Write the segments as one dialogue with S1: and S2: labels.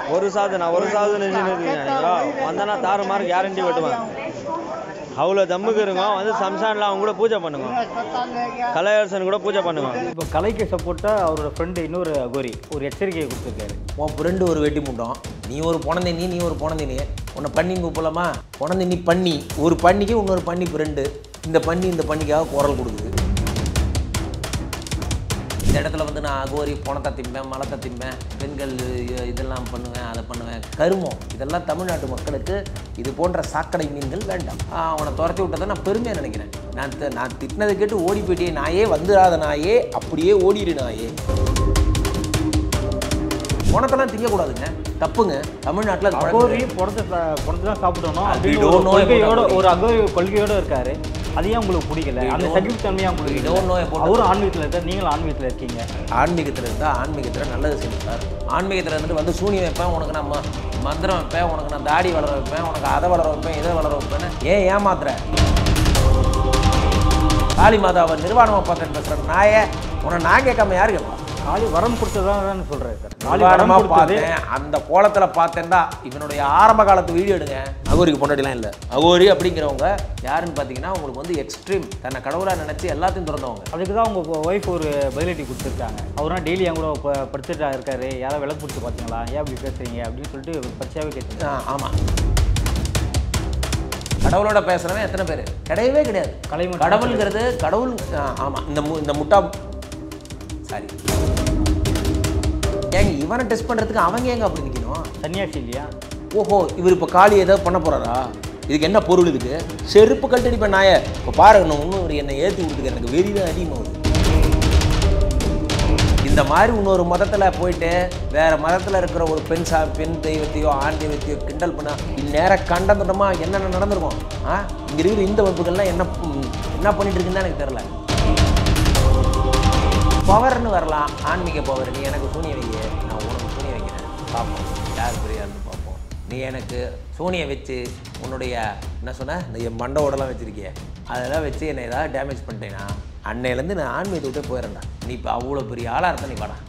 S1: ஒரு சாது நான் ஒரு சாது நினைச்சுருக்கீங்களா வந்தனா தாறு மார்க் கேரண்டி வெட்டுவேன் அவ்வளோ தம்முக்கு இருங்க வந்து சம்சானில் அவங்க கூட பூஜை பண்ணுங்க கலையரசன் கூட பூஜை பண்ணுங்க
S2: இப்போ கலைக்கு சப்போர்ட்டாக அவரோட ஃப்ரெண்டு இன்னொரு கோரி ஒரு எச்சரிக்கையை கொடுத்துருக்காரு
S3: உன் ஃப்ரெண்டு ஒரு வெட்டி முட்டோம் நீ ஒரு பொணந்தண்ணி நீ ஒரு பொணந்தண்ணி உன்னை பண்ணி கூப்பிடலாமா பொணந்தண்ணி பண்ணி ஒரு பண்ணிக்கு இன்னொரு பண்ணி ஃப்ரெண்டு இந்த பண்ணி இந்த பண்ணிக்காக குரல் கொடுக்குது இந்த இடத்துல வந்து நான் அகோரி பணத்தை திம்பேன் மலத்தை திம்பேன் பெண்கள் இ- இதெல்லாம் பண்ணுவேன் அதை பண்ணுவேன் கருமம் இதெல்லாம் தமிழ்நாட்டு மக்களுக்கு இது போன்ற சாக்கடை மீன்கள் வேண்டாம் ஆ, அவனை துரத்தி விட்டதை நான் பெருமையாக நினைக்கிறேன் நான் தி- நான் திட்டினதை கேட்டு ஓடி போயிட்டே நாயே வந்துடாத நாயே அப்படியே ஓடிடு நாயே பணத்தெல்லாம் திங்கக்கூடாதுங்க தப்புங்க தமிழ்நாட்டில் அது பழக்கம்
S2: அகோரி புறத்தை புறத்தை தான் சாப்பிடணும்
S3: அது
S2: அப்படின்னு
S3: don't
S2: ஒரு
S3: know
S2: கொள்கையோட
S3: about
S2: ஒரு அகோரி கொள்கையோட இருக்காரு அது ஏன் உங்களுக்கு பிடிக்கல அந்த சகிப்புத்தன்மையா உங்களுக்கு
S3: We don't know
S2: இல்லை.
S3: about
S2: அவரும் ஆன்மீகத்தில் இருக்கார் நீங்களும் ஆன்மீகத்தில் இருக்கீங்க
S3: ஆன்மீகத்தில் இருந்தால் ஆன்மீகத்தில் நல்லது செய்யணும் சார் ஆன்மீகத்தில் இருந்துட்டு வந்து சூனியம் வைப்பேன் உனக்கு நான் ம- மந்திரம் வைப்பேன் உனக்கு நான் தாடி வளர வைப்பேன் உனக்கு அதை வளர வைப்பேன் இதை வளர வைப்பேன்னு ஏன் ஏமாத்துற காளி மாதாவை நிர்வாணமாக பார்த்துட்டு பேசுகிறேன் நாயே உன்னை நான் கேட்காம யாரு கேட்பா
S2: காளி வரம் கொடுத்ததான் சொல்றாரு சார் காளி வரம்
S3: நிர்வாணமாக
S2: கொடுத்தது
S3: பார்த்தேன் அந்த கோலத்தில் பார்த்தேன்டா இவனுடைய ஆரம்ப காலத்து வீடியோ எடுங்க அகோரிக்கு பொண்டாட்டிலாம் இல்லை அகோரி அப்படிங்கிறவங்க யாருன்னு பார்த்தீங்கன்னா உங்களுக்கு வந்து எக்ஸ்ட்ரீம் தன்னை கடவுளாக நினச்சி எல்லாத்தையும் திறந்தவங்க
S2: அதுக்கு தான் உங்க ஒய்ஃப் ஒரு பதிலடி கொடுத்துருக்காங்க அவரும் டெய்லி என் கூட ப- படிச்சுட்டா இருக்காரு யாராவது விளக்கு பிடிச்சி பார்த்தீங்களா ஏன் அப்படி பேசுறீங்க அப்படின்னு சொல்லிட்டு பச்சையாவே கேட்டு
S3: ஆ, ஆமா கடவுளோட பேசுறவன் எத்தனை பேர் கிடையவே கிடையாது
S2: கலை மட்டும்
S3: கடவுள்ங்கிறது கடவுள் ஆ, ஆமா இந்த மு இந்த முட்டா சாரி ஏங்க இவனை டெஸ்ட் பண்றதுக்கு அவங்க ஏங்க அப்படி நிக்கணும்
S2: சன்னியாசி இல்லையா
S3: ஓஹோ இவர் இப்போ காளி ஏதாவது பண்ண போறாரா இதுக்கு என்ன பொருள் இதுக்கு செருப்பு கழட்டடிப்பேன் நாய இப்போ பாருங்க நான் இன்னும் ஒரு என்னை ஏற்றி கொடுத்துக்க எனக்கு வெறி தான் அதிகமாகுது இந்த மாதிரி இன்னொரு மதத்தில் போயிட்டு வேற மதத்தில் இருக்கிற ஒரு பெண் சா பெண் தெய்வத்தையோ ஆண் தெய்வத்தையோ கிண்டல் பண்ணா இந்நேரம் கண்டந்துட்டோமா என்னென்ன நடந்திருக்கும் ஆ இங்கே இருக்கிற இந்த வகுப்புகள்லாம் என்ன ம், என்ன பண்ணிட்டு இருக்குன்னு தான் எனக்கு தெரில பவர்னு வரலாம் ஆன்மீக பவர் நீ எனக்கு சூனிய வைங்க நான் உனக்கு சூனிய வைக்கிறேன் பார்ப்போம் யார் பெரியாருன்னு பார்ப்போம் நீ எனக்கு சூனிய வச்சு உன்னுடைய என்ன சொன்ன இந்த என் மண்டோடலாம் வச்சிருக்கிய அதெல்லாம் வச்சு என்னை ஏதாவது டேமேஜ் பண்ணிட்டேன்னா அன்னையிலேருந்து நான் ஆன்மீகத்தை விட்டே போயிடுறேன்டா நீ இப்போ அவ்வளோ பெரிய ஆளாக இருந்த நீ வாடா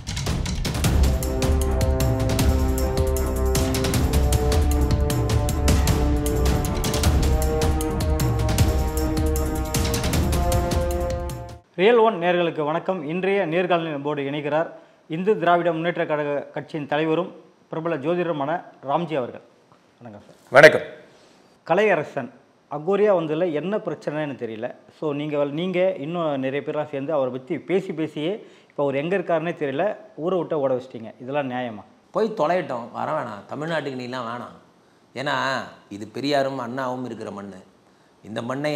S2: ரியல் ஒன் நேர்களுக்கு வணக்கம் இன்றைய நேர்காணலில் நம்மோடு இணைகிறார் இந்து திராவிட முன்னேற்ற கழக கட்சியின் தலைவரும் பிரபல ஜோதிடருமான ராம்ஜி அவர்கள் வணக்கம் சார்
S3: வணக்கம்
S2: கலையரசன் அகோரியா வந்ததில் என்ன பிரச்சனைன்னு தெரியல ஸோ நீங்கள் நீங்கள் இன்னும் நிறைய பேர்லாம் சேர்ந்து அவரை பற்றி பேசி பேசியே இப்போ அவர் எங்கே இருக்காருன்னே தெரியல ஊரை விட்டு ஓட வச்சிட்டீங்க இதெல்லாம் நியாயமா
S3: போய் தொலையட்டும் வர வேணாம் தமிழ்நாட்டுக்கு நீலாம் வேணாம் ஏன்னா இது பெரியாரும் அண்ணாவும் இருக்கிற மண் இந்த மண்ணை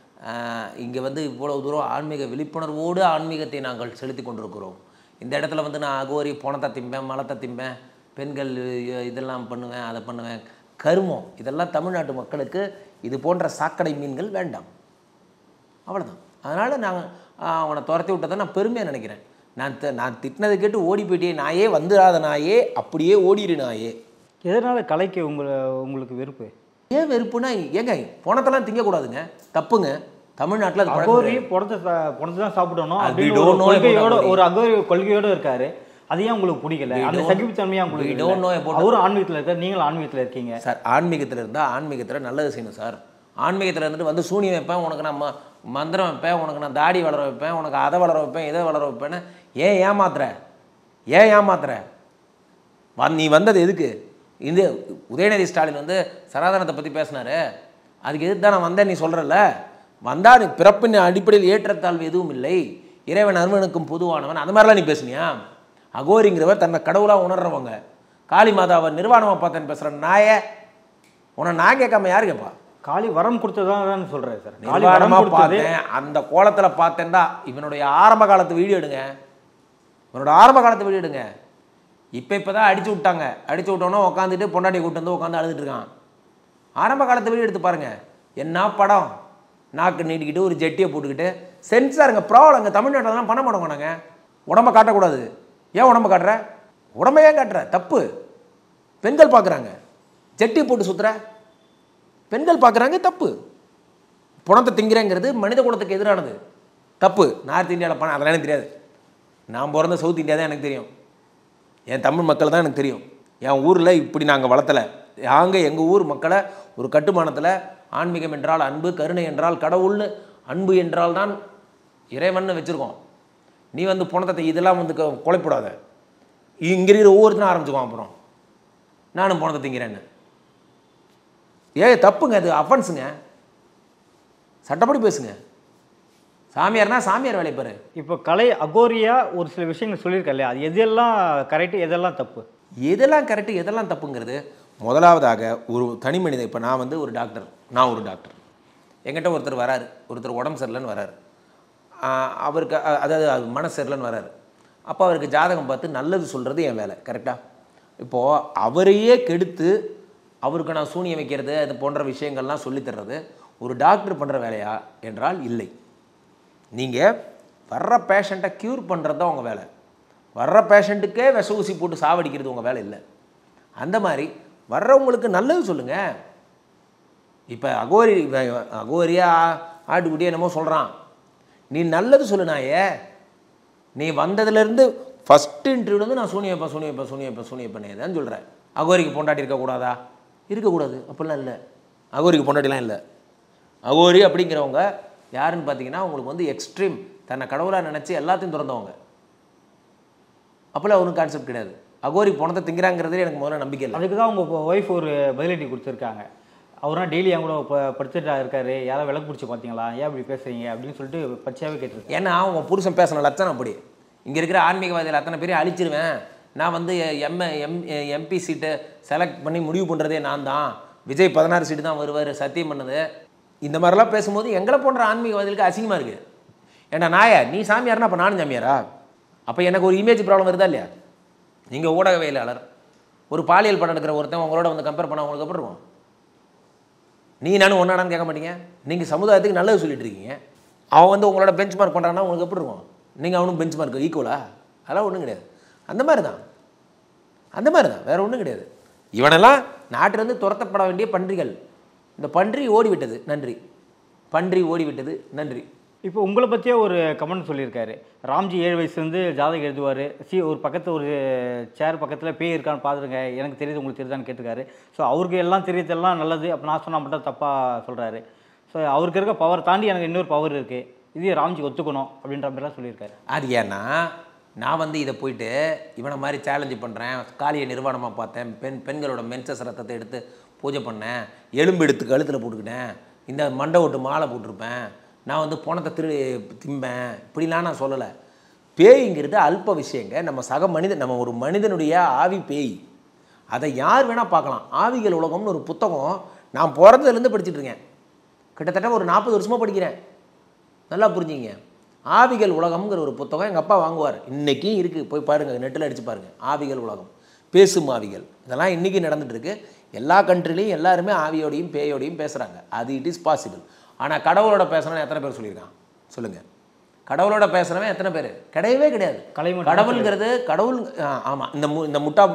S3: இங்கே வந்து இவ்வளவு தூரம் ஆன்மீக விழிப்புணர்வோடு ஆன்மீகத்தை நாங்கள் செலுத்தி கொண்டிருக்கிறோம் இந்த இடத்துல வந்து நான் அகோரி பணத்தை திம்பேன் மலத்தை திம்பேன் பெண்கள் இ- இதெல்லாம் பண்ணுவேன் அதை பண்ணுவேன் கருமம் இதெல்லாம் தமிழ்நாட்டு மக்களுக்கு இது போன்ற சாக்கடை மீன்கள் வேண்டாம் அவ்வளோதான் அதனால் நான் அவனை துரத்தி விட்டதை நான் பெருமையாக நினைக்கிறேன் நான் தி- நான் திட்டினதை கேட்டு ஓடி போயிட்டே நாயே வந்துடாத நாயே அப்படியே ஓடிடு நாயே
S2: எதனால் கலைக்கு உங்களை உங்களுக்கு வெறுப்பு
S3: ஏன் வெறுப்புனா ஏங்க பணத்தெல்லாம் திங்கக்கூடாதுங்க தப்புங்க தமிழ்நாட்டில் அது பழக்கம்
S2: அகோரி
S3: கிடையாது.
S2: புறத்தை சா- புறத்தை தான் சாப்பிடணும்
S3: அது
S2: அப்படின்னு
S3: don't
S2: ஒரு
S3: know about
S2: கொள்கையோட
S3: அகோரி.
S2: ஒரு அகோரி கொள்கையோட இருக்காரு அது ஏன் உங்களுக்கு பிடிக்கல
S3: We
S2: அந்த
S3: don't-
S2: சகிப்புத்தன்மையா
S3: we
S2: உங்களுக்கு
S3: don't know
S2: இல்லை.
S3: about
S2: அவரும் ஆன்மீகத்தில் இருக்கார் நீங்களும் ஆன்மீகத்தில் இருக்கீங்க
S3: சார் ஆன்மீகத்தில் இருந்தால் ஆன்மீகத்தில் நல்லது செய்யணும் சார் ஆன்மீகத்தில் இருந்துட்டு வந்து சூனியம் வைப்பேன் உனக்கு நான் ம- மந்திரம் வைப்பேன் உனக்கு நான் தாடி வளர வைப்பேன் உனக்கு அதை வளர வைப்பேன் இதை வளர வைப்பேன்னு ஏன் ஏமாத்துற ஏன் ஏமாத்துற வ- நீ வந்தது எதுக்கு இந்த உதயநிதி ஸ்டாலின் வந்து சனாதனத்தை பற்றி பேசினாரு அதுக்கு எதுக்கு தான் நான் வந்தேன் நீ சொல்கிறல்ல வந்தா நீ பிறப்பின் அடிப்படையில் ஏற்றத்தாழ்வு எதுவும் இல்லை இறைவன் அருவனுக்கும் பொதுவானவன் அந்த மாதிரிலாம் நீ பேசுனியா அகோரிங்கிறவர் தன்னை கடவுளாக உணர்றவங்க காளி மாதாவை நிர்வாணமாக பார்த்தேன்னு பேசுகிற நாயே உன்னை நான் கேட்காம யார் கேட்பா
S2: காளி வரம் கொடுத்ததான் சொல்றாரு சார் காளி வரம்
S3: நிர்வாணமாக
S2: கொடுத்தது
S3: பார்த்தேன் அந்த கோலத்தில் பார்த்தேன்டா இவனுடைய ஆரம்ப காலத்து வீடியோ எடுங்க இவனோட ஆரம்ப காலத்து வீடியோ எடுங்க இப்போ இப்போ தான் அடிச்சு விட்டாங்க அடிச்சு விட்டோன்னே உட்காந்துட்டு பொண்டாட்டி கூட்டு வந்து உட்காந்து அழுதுட்டு இருக்கான் ஆரம்ப காலத்து வீடியோ எடுத்து பாருங்க என்ன படம் நாக்கு நீட்டிக்கிட்டு ஒரு ஜெட்டியை போட்டுக்கிட்டு சென்சாருங்க ப்ராப்ளங்க தமிழ்நாட்டிலலாம் பண்ண மாட்டோங்க நாங்கள் உடம்ப காட்டக்கூடாது ஏன் உடம்ப காட்டுற உடம்ப ஏன் காட்டுற தப்பு பெண்கள் பார்க்குறாங்க ஜெட்டி போட்டு சுத்துற பெண்கள் பார்க்குறாங்க தப்பு பணத்தை திங்கிறேங்கிறது மனித குலத்துக்கு எதிரானது தப்பு நார்த் இந்தியாவில் பணம் அதெல்லாம் எனக்கு தெரியாது நான் பிறந்த சவுத் இந்தியா தான் எனக்கு தெரியும் என் தமிழ் மக்கள் தான் எனக்கு தெரியும் என் ஊரில் இப்படி நாங்கள் வளர்த்தலை நாங்கள் எங்கள் ஊர் மக்களை ஒரு கட்டுமானத்தில் ஆன்மீகம் என்றால் அன்பு கருணை என்றால் கடவுள்னு அன்பு என்றால் தான் இறைவன்னு வச்சுருக்கோம் நீ வந்து புணத்தை இதெல்லாம் வந்து க- குலைப்படாத இங்கே இருக்கிற ஒவ்வொருத்தரும் ஆரம்பிச்சுக்குவான் அப்புறம் நானும் புணத்தை திங்கிறேன்னு ஏ தப்புங்க அது அஃபென்ஸுங்க சட்டப்படி பேசுங்க சாமியார்னா சாமியார் வேலையை பாரு
S2: இப்போ கலை அகோரியா ஒரு சில விஷயங்கள் சொல்லியிருக்கா இல்லையா அது எதெல்லாம் கரெக்டு எதெல்லாம் தப்பு
S3: எதெல்லாம் கரெக்டு எதெல்லாம் தப்புங்கிறது முதலாவதாக ஒரு தனி மனிதன் இப்போ நான் வந்து ஒரு டாக்டர் நான் ஒரு டாக்டர் என்கிட்ட ஒருத்தர் வராரு ஒருத்தர் உடம்பு சரியில்லைன்னு வராரு ஆஹ் அவருக்கு அ- அதாவது அது மனசு சரியில்லைன்னு வராரு அப்போ அவருக்கு ஜாதகம் பார்த்து நல்லது சொல்கிறது என் வேலை கரெக்டாக இப்போது அவரையே கெடுத்து அவருக்கு நான் சூனியம் வைக்கிறது அது போன்ற விஷயங்கள்லாம் சொல்லித் தர்றது ஒரு டாக்டர் பண்ணுற வேலையா என்றால் இல்லை நீங்கள் வர்ற பேஷண்ட்டை க்யூர் பண்ணுறது தான் உங்கள் வேலை வர்ற பேஷண்ட்டுக்கே விஷ ஊசி போட்டு சாவடிக்கிறது உங்கள் வேலை இல்லை அந்த மாதிரி வர்றவங்களுக்கு நல்லது சொல்லுங்கள் இப்போ அகோரி இவன் அகோரியா ஆட்டுக்குட்டியே என்னமோ சொல்கிறான் நீ நல்லது சொல்லு நாயே நீ வந்ததுலேருந்து ஃபஸ்ட்டு இன்டர்வியூலேருந்து நான் சூனியப்பா சூனியப்பா சூனியப்பா சூனியப்பனே தான் சொல்கிறேன் அகோரிக்கு பொண்டாட்டி இருக்கக்கூடாதா இருக்கக்கூடாது அப்படிலாம் இல்லை அகோரிக்கு பொண்டாட்டிலாம் இல்லை அகோரி அப்படிங்கிறவங்க யாருன்னு பார்த்தீங்கன்னா உங்களுக்கு வந்து எக்ஸ்ட்ரீம் தன்னை கடவுளாக நினச்சி எல்லாத்தையும் திறந்தவங்க அப்போல்லாம் ஒன்றும் கான்செப்ட் கிடையாது அகோரி பணத்தை திங்கிறாங்கிறதுல எனக்கு முதல்ல நம்பிக்கை இல்லை
S2: அதுக்கு தான் உங்கள் ஒய்ஃப் ஒரு பதிலடி கொடுத்துருக்காங்க அவர்னா டெய்லி என் கூட ப- படுத்துட்டா இருக்காரு யாராவது விளக்கு பிடிச்சி பார்த்தீங்களா ஏன் இப்படி பேசுறீங்க அப்படின்னு சொல்லிட்டு பச்சையாகவே கேட்டிருக்கேன்
S3: ஏன்னா உன் புருஷன் பேசின லட்சணம் அப்படி இங்கே இருக்கிற ஆன்மீகவாதிகள் அத்தனை பேரையும் அழிச்சிருவேன் நான் வந்து எம் எம் எம்பி சீட்டை செலக்ட் பண்ணி முடிவு பண்ணுறதே நான் தான் விஜய் பதினாறு சீட்டு தான் வருவார் சத்தியம் பண்ணது இந்த மாதிரிலாம் பேசும்போது எங்களை போன்ற ஆன்மீகவாதிகளுக்கு அசிங்கமாக இருக்குது ஏன்னா நாயா நீ சாமியார்னா அப்போ நானும் சாமியாரா அப்போ எனக்கு ஒரு இமேஜ் ப்ராப்ளம் வருதா இல்லையா நீங்கள் ஊடகவியலாளர் ஒரு பாலியல் படம் எடுக்கிற ஒருத்தன் உங்களோட வந்து கம்பேர் பண்ண உங்களுக்கு எப்படி இருக்கும் நீ நானும் ஒன்றாடான்னு கேட்க மாட்டீங்க நீங்கள் சமுதாயத்துக்கு நல்லது சொல்லிட்டு இருக்கீங்க அவன் வந்து உங்களோட பெஞ்ச் மார்க் பண்ணுறான்னா உங்களுக்கு எப்படி இருக்கும் நீங்கள் அவனும் பெஞ்ச் மார்க் ஈக்குவலா அதெல்லாம் ஒன்றும் கிடையாது அந்த மாதிரி தான் அந்த மாதிரி தான் வேறு ஒன்றும் கிடையாது இவனெல்லாம் நாட்டிலிருந்து துரத்தப்பட வேண்டிய பன்றிகள் இந்த பன்றி ஓடிவிட்டது நன்றி பன்றி ஓடிவிட்டது நன்றி
S2: இப்போ உங்களை பற்றியே ஒரு கமெண்ட் சொல்லியிருக்காரு ராம்ஜி ஏழு வயசுலேருந்து ஜாதகம் எழுதுவார் சி ஒரு பக்கத்து ஒரு சேர் பக்கத்தில் பேய் இருக்கான்னு பார்த்துருங்க எனக்கு தெரியுது உங்களுக்கு தெரியுதான்னு கேட்டிருக்காரு ஸோ அவருக்கு எல்லாம் தெரியறதெல்லாம் நல்லது அப்போ நான் சொன்னால் மட்டும் தப்பாக சொல்கிறாரு ஸோ அவருக்கு இருக்க பவர் தாண்டி எனக்கு இன்னொரு பவர் இருக்குது இது ராம்ஜி ஒத்துக்கணும் அப்படின்ற மாதிரிலாம் சொல்லியிருக்காரு
S3: அது ஏன்னா நான் வந்து இதை போயிட்டு இவனை மாதிரி சேலஞ்சு பண்ணுறேன் காளியை நிர்வாணமாக பார்த்தேன் பெண் பெண்களோட மென்சஸ் ரத்தத்தை எடுத்து பூஜை பண்ணேன் எலும்பு எடுத்து கழுத்தில் போட்டுக்கிட்டேன் இந்த மண்டை ஓட்டு மாலை போட்டிருப்பேன் நான் வந்து பணத்தை திரு திம்பேன் இப்படிலாம் நான் சொல்லலை பேய்ங்கிறது அல்ப விஷயங்க நம்ம சக மனிதன் நம்ம ஒரு மனிதனுடைய ஆவி பேய் அதை யார் வேணால் பார்க்கலாம் ஆவிகள் உலகம்னு ஒரு புத்தகம் நான் பிறந்ததுலேருந்து படிச்சுட்டு இருக்கேன் கிட்டத்தட்ட ஒரு நாற்பது வருஷமாக படிக்கிறேன் நல்லா புரிஞ்சுங்க ஆவிகள் உலகம்ங்கிற ஒரு புத்தகம் எங்கள் அப்பா வாங்குவார் இன்றைக்கும் இருக்குது போய் பாருங்கள் நெட்டில் அடித்து பாருங்கள் ஆவிகள் உலகம் பேசும் ஆவிகள் இதெல்லாம் இன்றைக்கி நடந்துட்டுருக்கு எல்லா கண்ட்ரிலையும் எல்லாருமே ஆவியோடையும் பேயோடையும் பேசுகிறாங்க அது இட் இஸ் பாசிபிள் ஆனால் கடவுளோட பேசுகிறவன் எத்தனை பேர் சொல்லியிருக்கான் சொல்லுங்கள் கடவுளோட பேசுகிறவன் எத்தனை பேர் கிடையவே கிடையாது
S2: கலை மட்டும்
S3: கடவுளுங்கிறது கடவுள் ஆமாம் இந்த மு இந்த முட்டா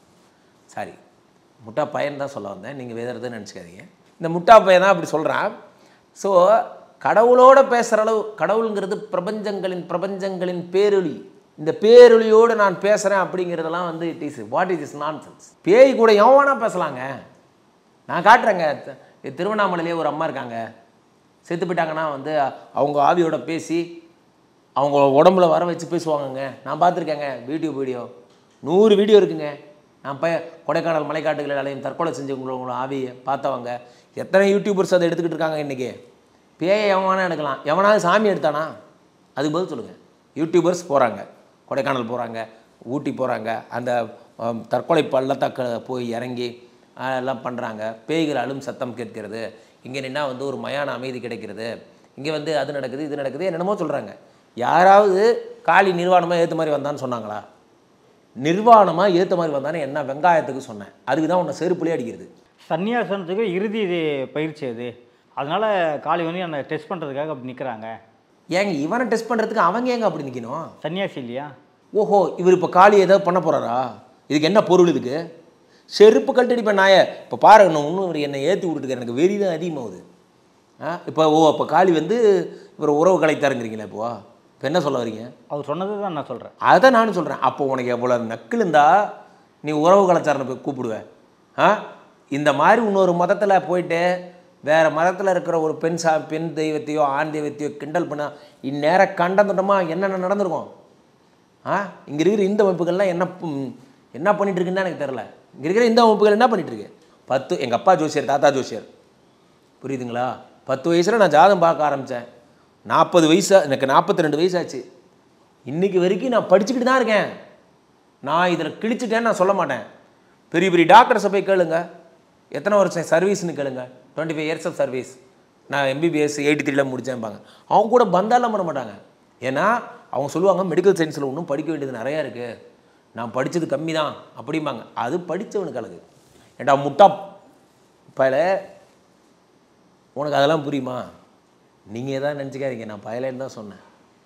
S3: சாரி முட்டா பையன் தான் சொல்ல வந்தேன் நீங்கள் வேறு எதுவும் நினச்சிக்காதீங்க இந்த முட்டா பையன் தான் அப்படி சொல்கிறான் ஸோ கடவுளோட பேசுகிற அளவு கடவுளுங்கிறது பிரபஞ்சங்களின் பிரபஞ்சங்களின் பேரொளி இந்த பேரொளியோடு நான் பேசுகிறேன் அப்படிங்கிறதெல்லாம் வந்து it is what is is நான் பேய் கூட எவனா பேசலாங்க நான் காட்டுறேங்க தி- திருவண்ணாமலையிலே ஒரு அம்மா இருக்காங்க செத்து போயிட்டாங்கன்னா வந்து அவங்க ஆவியோட பேசி அவங்க உடம்புல வர வச்சு பேசுவாங்கங்க நான் பார்த்துருக்கேங்க யூடியூப் வீடியோ நூறு வீடியோ இருக்குங்க நான் போய் கொடைக்கானல் மலைக்காட்டுகளில் அலையும் தற்கொலை செஞ்சவங்களோட ஆவியை பார்த்தவங்க எத்தனை யூடியூபர்ஸ் அதை எடுத்துக்கிட்டு இருக்காங்க இன்றைக்கி பேயை எவனா எடுக்கலாம் எவனாவது சாமி எடுத்தானா அதுக்கு பதில் சொல்லுங்கள் யூடியூபர்ஸ் போகிறாங்க கொடைக்கானல் போகிறாங்க ஊட்டி போகிறாங்க அந்த அம், தற்கொலை பள்ளத்தாக்க போய் இறங்கி அஹ், எல்லாம் பண்ணுறாங்க பேய்கள் அழும் சத்தம் கேட்கிறது இங்கே நின்னா வந்து ஒரு மயான அமைதி கிடைக்கிறது இங்கே வந்து அது நடக்குது இது நடக்குது என்னென்னமோ சொல்கிறாங்க யாராவது காளி நிர்வாணமாக ஏற்ற மாதிரி வந்தான்னு சொன்னாங்களா நிர்வாணமாக ஏற்ற மாதிரி வந்தான்னு என்ன வெங்காயத்துக்கு சொன்னேன் அதுக்கு தான் உன்னை செருப்புலேயே அடிக்கிறது
S2: சன்னியாசனத்துக்கு இறுதி இது பயிற்சி அது அதனால காளி வந்து என்னை டெஸ்ட் பண்ணுறதுக்காக அப்படி நிற்கிறாங்க
S3: ஏங்க இவனை டெஸ்ட் பண்ணுறதுக்கு அவங்க ஏங்க அப்படி நிற்கணும்
S2: சன்னியாசி இல்லையா
S3: ஓஹோ இவர் இப்போ காளி ஏதாவது பண்ண போகிறாரா இதுக்கு என்ன பொருள் இதுக்கு செருப்பு கழட்டடிப்பேன் நாய இப்போ பாருங்க நான் இன்னும் இவர் என்னை ஏற்றி விட்டுட்டு எனக்கு வெறி தான் அதிகமாகுது ஆ இப்போ ஓ அப்போ காளி வந்து இவர் உறவு கலைத்தாருங்கிறீங்களா இப்போ இப்போ என்ன சொல்ல வரீங்க
S2: அவர் சொன்னது தான் நான் சொல்கிறேன்
S3: அதை நானும் சொல்கிறேன் அப்போ உனக்கு எவ்வளோ நக்கில் இருந்தா நீ உறவு கலாச்சாரம் போய் கூப்பிடுவ ஆ இந்த மாதிரி இன்னொரு மதத்தில் போயிட்டு வேறு மதத்தில் இருக்கிற ஒரு பெண் சா பெண் தெய்வத்தையோ ஆண் தெய்வத்தையோ கிண்டல் பண்ணால் இந்நேரம் கண்டந்துட்டமாக என்னென்ன நடந்திருக்கும் ஆ இங்கே இருக்கிற இந்த அமைப்புகள்லாம் என்ன ம், என்ன பண்ணிட்டு இருக்குன்னு எனக்கு தெரில இங்கே இருக்கிற இந்த அமைப்புகள் என்ன பண்ணிட்டு இருக்கு பத்து எங்கள் அப்பா ஜோசியர் தாத்தா ஜோசியர் புரியுதுங்களா பத்து வயசில் நான் ஜாதகம் பார்க்க ஆரம்பித்தேன் நாற்பது வயசு எனக்கு நாற்பத்தி ரெண்டு வயசாச்சு இன்னைக்கு வரைக்கும் நான் படிச்சுக்கிட்டு தான் இருக்கேன் நான் இதில் கிழிச்சிட்டேன்னு நான் சொல்ல மாட்டேன் பெரிய பெரிய டாக்டர்ஸை போய் கேளுங்க எத்தனை வருஷம் சர்வீஸ்னு கேளுங்க twenty five years of service நான் எம்பிபிஎஸ் எயிட்டி த்ரீல முடித்தேன்பாங்க அவங்க கூட பந்தாலாம் பண்ண மாட்டாங்க ஏன்னா அவங்க சொல்லுவாங்க மெடிக்கல் சயின்ஸில் இன்னும் படிக்க வேண்டியது நிறையா இருக்குது நான் படித்தது கம்மி தான் அப்படிம்பாங்க அது படித்தவனுக்கு அழகு ஏண்டா முட்டா பயல உனக்கு அதெல்லாம் புரியுமா நீங்கள் எதாவது நினச்சிக்காதீங்க நான் பயலேன்னு தான் சொன்னேன்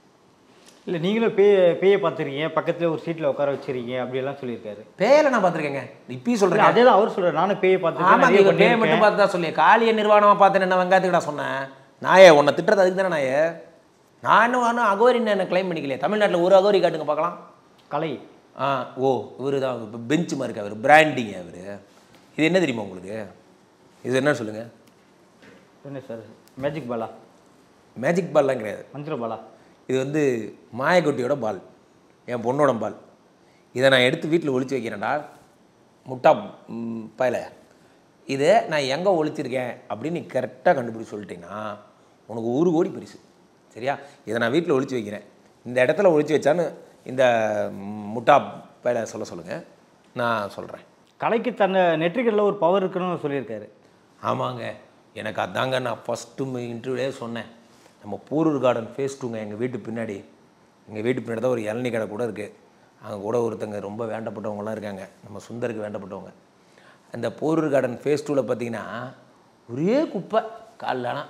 S2: இல்லை நீங்களும் பேய பேயை பார்த்துருக்கீங்க பக்கத்தில் ஒரு சீட்டில் உட்கார வச்சிருக்கீங்க அப்படியெல்லாம் சொல்லியிருக்காரு
S3: பேயலை நான் பார்த்துருக்கேங்க இப்பயும் சொல்கிறேன்
S2: அதே தான் அவர் சொல்கிறார் நானும் பேயை பார்த்துருக்கேன்
S3: ஆமா
S2: நிறைய
S3: நீங்க பேய்
S2: பண்ணியிருக்கேன்.
S3: மட்டும் பார்த்து தான் சொல்லி காளிய நிர்வாணமா பார்த்தேன் என்ன வெங்காயத்துக்கு நான் சொன்னேன் நாயே உன்னை திட்டுறது அதுக்கு தானே நாயே நான் இன்னும் இன்னும் அகோரி என்ன கிளைம் பண்ணிக்கலையே தமிழ்நாட்டில் ஒரு அகோரி காட்டுங்க பார்க்கலாம்
S2: கலை
S3: ஆ ஓ இவரு தான் பெஞ்ச் மார்க் அவர் பிராண்டிங் அவர் இது என்ன தெரியுமா உங்களுக்கு இது என்ன சொல்லுங்க
S2: என்ன சார் மேஜிக் பாலா
S3: மேஜிக் பால்லாம் கிடையாது
S2: மந்திர பாலா
S3: இது வந்து மாயக்குட்டியோட பால் என் பொண்ணோட பால் இதை நான் எடுத்து வீட்டில் ஒளிச்சு வைக்கிறேன்டா முட்டா ம், பயல இதை நான் எங்கே ஒளிச்சிருக்கேன் அப்படின்னு நீ கரெக்டாக கண்டுபிடிச்சி சொல்லிட்டீங்கன்னா உனக்கு ஒரு கோடி பரிசு சரியா இதை நான் வீட்டில் ஒளிச்சு வைக்கிறேன் இந்த இடத்துல ஒளிச்சு வச்சான்னு இந்த ம், முட்டா பயல சொல்ல சொல்லுங்கள் நான் சொல்கிறேன்
S2: கலைக்கு தன்னை நெற்றிகளில் ஒரு பவர் இருக்குன்னு சொல்லியிருக்காரு
S3: ஆமாங்க எனக்கு அதாங்க நான் ஃபஸ்ட்டு இன்டர்வியூலே சொன்னேன் நம்ம பூரூர் கார்டன் ஃபேஸ் டூங்க எங்கள் வீட்டு பின்னாடி எங்கள் வீட்டு பின்னாடி தான் ஒரு இளநீ கடை கூட இருக்குது அங்கே கூட ஒருத்தங்க ரொம்ப வேண்டப்பட்டவங்களாம் இருக்காங்க நம்ம சுந்தருக்கு வேண்டப்பட்டவங்க அந்த போரூர் கார்டன் ஃபேஸ் டூவில் பார்த்தீங்கன்னா ஒரே குப்பை காலலாம்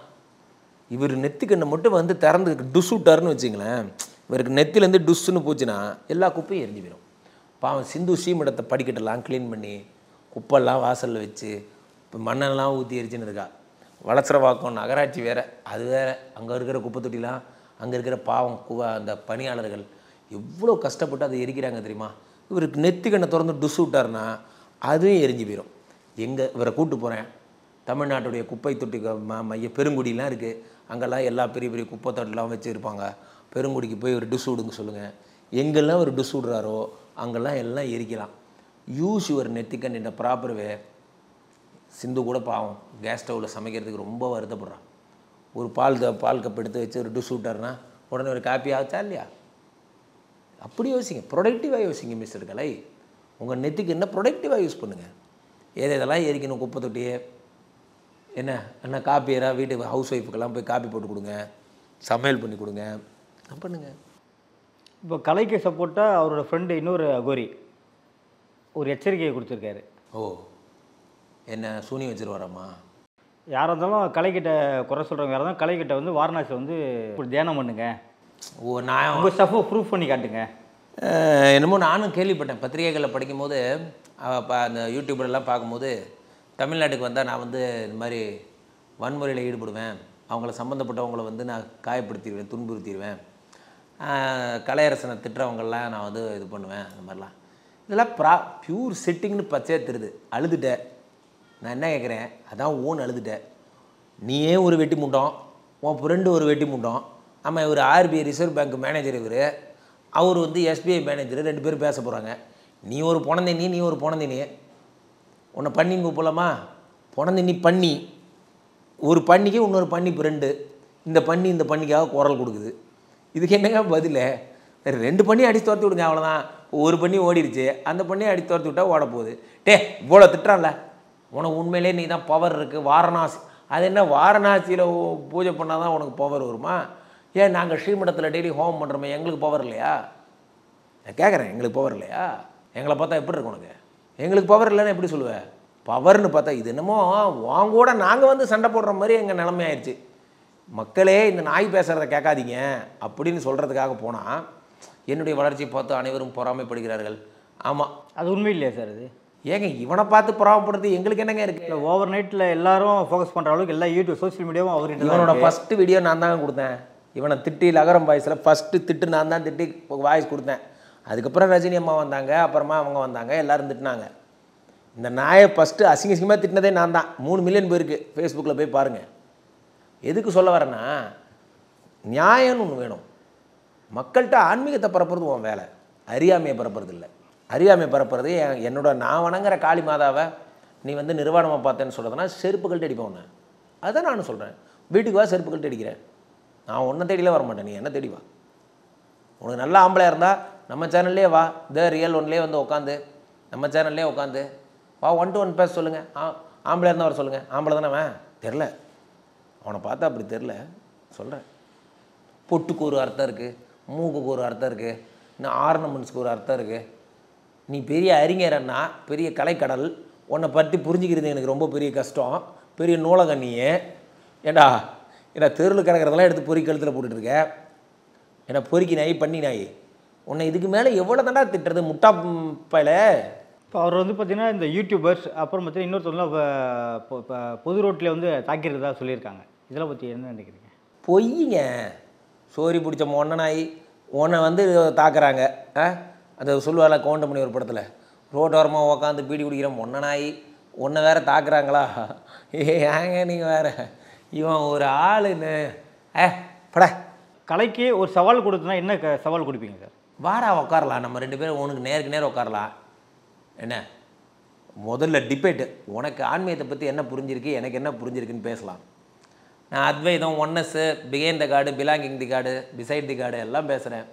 S3: இவர் நெத்திக்கண்ணை மட்டும் வந்து திறந்து டுஸ் விட்டாருன்னு வச்சுங்களேன் இவருக்கு நெத்திலேருந்து டுஸ்ஸுன்னு போச்சுன்னா எல்லா குப்பையும் எரிஞ்சு போயிடும் பாவம் சிந்து சீமிடத்தை படிக்கட்டெல்லாம் க்ளீன் பண்ணி குப்பெல்லாம் வாசலில் வச்சு இப்போ மண்ணெல்லாம் ஊற்றி எரிச்சுன்னு இருக்கா வளசரவாக்கம் நகராட்சி வேறு அது வேறு அங்கே இருக்கிற குப்பை தொட்டிலாம் அங்கே இருக்கிற பாவம் குவ அந்த பணியாளர்கள் எவ்வளோ கஷ்டப்பட்டு அதை எரிக்கிறாங்க தெரியுமா இவருக்கு நெத்திக்கண்ணை திறந்து டுஸ் விட்டாருன்னா அதுவும் எரிஞ்சு போயிடும் எங்கே இவரை கூட்டு போகிறேன் தமிழ்நாட்டுடைய குப்பை தொட்டி க- ம- மைய பெருங்குடிலாம் இருக்குது அங்கெல்லாம் எல்லா பெரிய பெரிய குப்பை தொட்டிலாம் வச்சுருப்பாங்க பெருங்குடிக்கு போய் ஒரு டிஸ் விடுங்க சொல்லுங்கள் எங்கெல்லாம் ஒரு டிஸ் விடுறாரோ அங்கெல்லாம் எல்லாம் எரிக்கலாம் யூஸ் யுவர் நெத்திக்கன் இந்த ப்ராப்பர் வே சிந்து கூட பாவம் கேஸ் ஸ்டவ்வில் சமைக்கிறதுக்கு ரொம்ப வருத்தப்படுறான் ஒரு பால் த- பால் கப் எடுத்து வச்சு ஒரு டிஸ் விட்டாருன்னா உடனே ஒரு காப்பி ஆச்சா இல்லையா அப்படி யோசிங்க ப்ரொடக்டிவாக யோசிங்க மிஸ்டர் கலை உங்கள் நெத்திக்கு என்ன ப்ரொடக்டிவாக யூஸ் பண்ணுங்கள் எது எதெல்லாம் எரிக்கணும் குப்பை தொட்டியே என்ன என்ன காப்பியரா வீட்டு ஹவுஸ் ஒய்ஃபுக்கெல்லாம் போய் காப்பி போட்டு கொடுங்க சமையல் பண்ணி கொடுங்க அதான் பண்ணுங்க
S2: இப்போ கலைக்கு சப்போர்ட்டாக அவரோட ஃப்ரெண்டு இன்னொரு அகோரி ஒரு எச்சரிக்கையை கொடுத்துருக்காரு
S3: ஓ என்ன சூனி வச்சிருவாராம்மா
S2: யாராக இருந்தாலும் கலைக்கிட்ட குறை சொல்கிறவங்க யாராக இருந்தாலும் கலைக்கிட்ட வந்து வாரணாசியில் வந்து இப்படி தியானம் பண்ணுங்க
S3: ஓ நான்
S2: உங்கள் ஸ்டஃப்பை ப்ரூஃப் பண்ணி காட்டுங்க
S3: அஹ், என்னமோ நானும் கேள்விப்பட்டேன் பத்திரிகைகளில் படிக்கும்போது அவ ப அந்த யூடியூப்லலாம் பார்க்கும்போது தமிழ்நாட்டுக்கு வந்தால் நான் வந்து இந்த மாதிரி வன்முறையில் ஈடுபடுவேன் அவங்கள சம்மந்தப்பட்டவங்கள வந்து நான் காயப்படுத்திடுவேன் துன்புறுத்திடுவேன் அஹ், கலையரசனை திட்டுறவங்கெல்லாம் நான் வந்து இது பண்ணுவேன் அந்த மாதிரிலாம் இதெல்லாம் ப்ரா பியூர் செட்டிங்னு பச்சையாக தெரியுது அழுதுட்டேன் நான் என்ன கேட்குறேன் அதான் ஓன் அழுதுட்டேன் நீயே ஒரு வெட்டி முண்டோம் உன் ஃப்ரெண்டு ஒரு வெட்டி முண்டோம் ஆமாம் இவர் ஆர்பிஐ ரிசர்வ் பேங்க் மேனேஜர் இவர் அவர் வந்து எஸ்பிஐ மேனேஜர் ரெண்டு பேரும் பேச போகிறாங்க நீ ஒரு பொணந்தினி நீ ஒரு பொணந்தினி உன்னை பண்ணின்னு கூப்பிடலாமா பொணந்தினி பண்ணி ஒரு பண்ணிக்கு இன்னொரு பண்ணி ஃப்ரெண்டு இந்த பண்ணி இந்த பண்ணிக்காக குரல் கொடுக்குது இதுக்கு என்னங்க பதில் ரெண்டு பண்ணி அடிச்சு துரத்தி விடுங்க அவ்வளோதான் ஒரு பண்ணி ஓடிடுச்சு அந்த பண்ணி அடிச்சு துரத்தி விட்டா ஓட போகுது டே இவ்வளோ திட்டுறான்ல உனக்கு உண்மையிலே நீ தான் பவர் இருக்குது வாரணாசி அது என்ன வாரணாசியில் பூஜை பண்ணால் தான் உனக்கு பவர் வருமா ஏன் நாங்கள் ஸ்ரீமடத்தில் டெய்லி ஹோமம் பண்ணுறோமே எங்களுக்கு பவர் இல்லையா நான் கேட்குறேன் எங்களுக்கு பவர் இல்லையா எங்களை பார்த்தா எப்படி இருக்கும் உனக்கு எங்களுக்கு பவர் இல்லைன்னு எப்படி சொல்லுவேன் பவர்னு பார்த்தா இது என்னமோ வாங்க கூட நாங்கள் வந்து சண்டை போடுற மாதிரி எங்கள் நிலைமை ஆயிடுச்சு மக்களே இந்த நாய் பேசுகிறத கேட்காதீங்க அப்படின்னு சொல்கிறதுக்காக போனால் என்னுடைய வளர்ச்சியை பார்த்து அனைவரும் பொறாமைப்படுகிறார்கள் ஆமாம்
S2: அது உண்மை இல்லையா சார் அது
S3: ஏங்க இவனை பார்த்து பொறாமப்படுறது எங்களுக்கு என்னங்க இருக்குது
S2: இல்லை ஓவர் நைட்டில் எல்லாரும் ஃபோக்கஸ் பண்ணுற அளவுக்கு எல்லா யூடியூப் சோஷியல் மீடியாவும் அவர்கிட்ட தான்
S3: இவனோட
S2: இருக்கு.
S3: ஃபஸ்ட்டு வீடியோ நான் தாங்க கொடுத்தேன் இவனை திட்டி லகரம் வாய்ஸில் ஃபஸ்ட்டு திட்டு நான் தான் திட்டி வாய்ஸ் கொடுத்தேன் அதுக்கப்புறம் ரஜினி அம்மா வந்தாங்க அப்புறமா அவங்க வந்தாங்க எல்லாரும் திட்டினாங்க இந்த நாயை ஃபஸ்ட்டு அசிங்க அசிங்கமாக திட்டினதே நான் தான் மூணு மில்லியன் பேருக்கு ஃபேஸ்புக்கில் போய் பாருங்கள் எதுக்கு சொல்ல வரேன்னா நியாயம்னு ஒன்று வேணும் மக்கள்கிட்ட ஆன்மீகத்தை பரப்புறது உன் வேலை அறியாமையை பரப்புறது இல்லை அறியாமையை பரப்புறது என் என்னோட நான் வணங்குற காளி மாதாவை நீ வந்து நிர்வாணமாக பார்த்தேன்னு சொல்கிறதுனா செருப்பு கழட்டி அடிப்பேன் உன்னை அதுதான் நானும் சொல்கிறேன் வீட்டுக்கு வா செருப்பு கழட்டி அடிக்கிறேன் நான் உன்னை தேடிலாம் வர மாட்டேன் நீ என்ன தேடி வா உனக்கு நல்ல ஆம்பளையாக இருந்தால் நம்ம சேனல்லே வா த ரியல் ஒன்லேயே வந்து உட்காந்து நம்ம சேனல்லே உட்காந்து வா ஒன் டு ஒன் பேச சொல்லுங்கள் ஆ ஆம்பளையாக இருந்தால் வர சொல்லுங்கள் ஆம்பளை தானே அவன் தெரில அவனை பார்த்தா அப்படி தெரில சொல்கிறேன் பொட்டுக்கு ஒரு அர்த்தம் இருக்குது மூக்குக்கு ஒரு அர்த்தம் இருக்குது இன்னும் ஆர்னமெண்ட்ஸ்க்கு ஒரு அர்த்தம் இருக்குது நீ பெரிய அறிஞரன்னா பெரிய கலைக்கடல் உன்னை பற்றி புரிஞ்சுக்கிறது எனக்கு ரொம்ப பெரிய கஷ்டம் பெரிய நூலகம் நீயே ஏண்டா ஏன்னா தெருவில் கிடக்கிறதெல்லாம் எடுத்து பொறி கழுத்தில் போட்டுட்டு இருக்க ஏன்னா பொறிக்கி நாய் பண்ணி நாய் உன்னை இதுக்கு மேலே எவ்வளோ தாண்டா திட்டுறது முட்டா ம், பயல
S2: இப்போ அவர் வந்து பார்த்தீங்கன்னா இந்த யூடியூபர்ஸ் அப்புறம் பார்த்தீங்கன்னா இன்னொருத்தவங்களாம் இப்போ- இப்போ- இப்போ பொது ரோட்டில் வந்து தாக்கிறதா சொல்லியிருக்காங்க இதெல்லாம் பற்றி என்ன நினைக்கிறீங்க
S3: பொய்யுங்க சோரி பிடிச்ச மொன்ன நாய் உன்னை வந்து தாக்குறாங்க ஆ அந்த சொல்லுவாள் கவுண்டமணி ஒரு படத்தில் ரோட்டோரமாக உட்காந்து பீடி குடிக்கிற மொன்ன நாய் உன்னை வேற தாக்குறாங்களா ஏ ஏங்க நீங்கள் வேற இவன் ஒரு ஆளுன்னு ஏ பட
S2: கலைக்கு ஒரு சவால் கொடுத்தனா என்ன க- சவால் கொடுப்பீங்க சார்
S3: வாடா உட்காரலாம் நம்ம ரெண்டு பேரும் உனக்கு நேருக்கு நேர் உட்காரலாம் என்ன முதல்ல டிபேட்டு உனக்கு ஆன்மீகத்தை பற்றி என்ன புரிஞ்சிருக்கு எனக்கு என்ன புரிஞ்சிருக்குன்னு பேசலாம் நான் அத்வைதம் ஒன்னஸ்ஸு பிகைன் த காடு பிலாங்கிங் தி காடு பிசைட் தி காடு எல்லாம் பேசுகிறேன்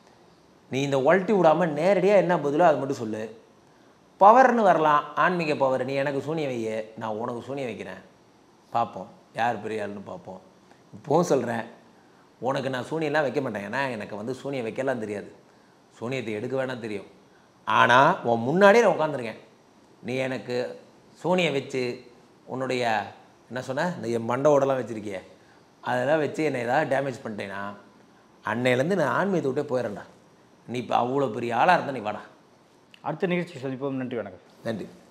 S3: நீ இந்த ஒல்ட்டி விடாமல் நேரடியாக என்ன பதிலோ அது மட்டும் சொல்லு பவர்னு வரலாம் ஆன்மீக பவர் நீ எனக்கு சூனியம் வைய நான் உனக்கு சூனியம் வைக்கிறேன் பார்ப்போம் யார் பெரிய ஆளுன்னு பார்ப்போம் இப்போவும் சொல்கிறேன் உனக்கு நான் சூனியெல்லாம் வைக்க மாட்டேன் ஏன்னா எனக்கு வந்து சூனியம் வைக்கலாம் தெரியாது சூனியத்தை எடுக்க வேணாம் தெரியும் ஆனால் உன் முன்னாடியே நான் உட்காந்துருக்கேன் நீ எனக்கு சூனியம் வச்சு உன்னுடைய என்ன சொன்ன இந்த என் மண்டவோடலாம் வச்சுருக்கிய அதெல்லாம் வச்சு என்னை ஏதாவது டேமேஜ் பண்ணிட்டேன்னா அன்னையிலேருந்து நான் ஆன்மீகத்தை விட்டே போயிடுறேன்டா நீ இப்போ அவ்வளோ பெரிய ஆளாக இருந்தா நீ வாடா
S2: அடுத்த நிகழ்ச்சி சந்திப்போம் நன்றி வணக்கம்
S3: நன்றி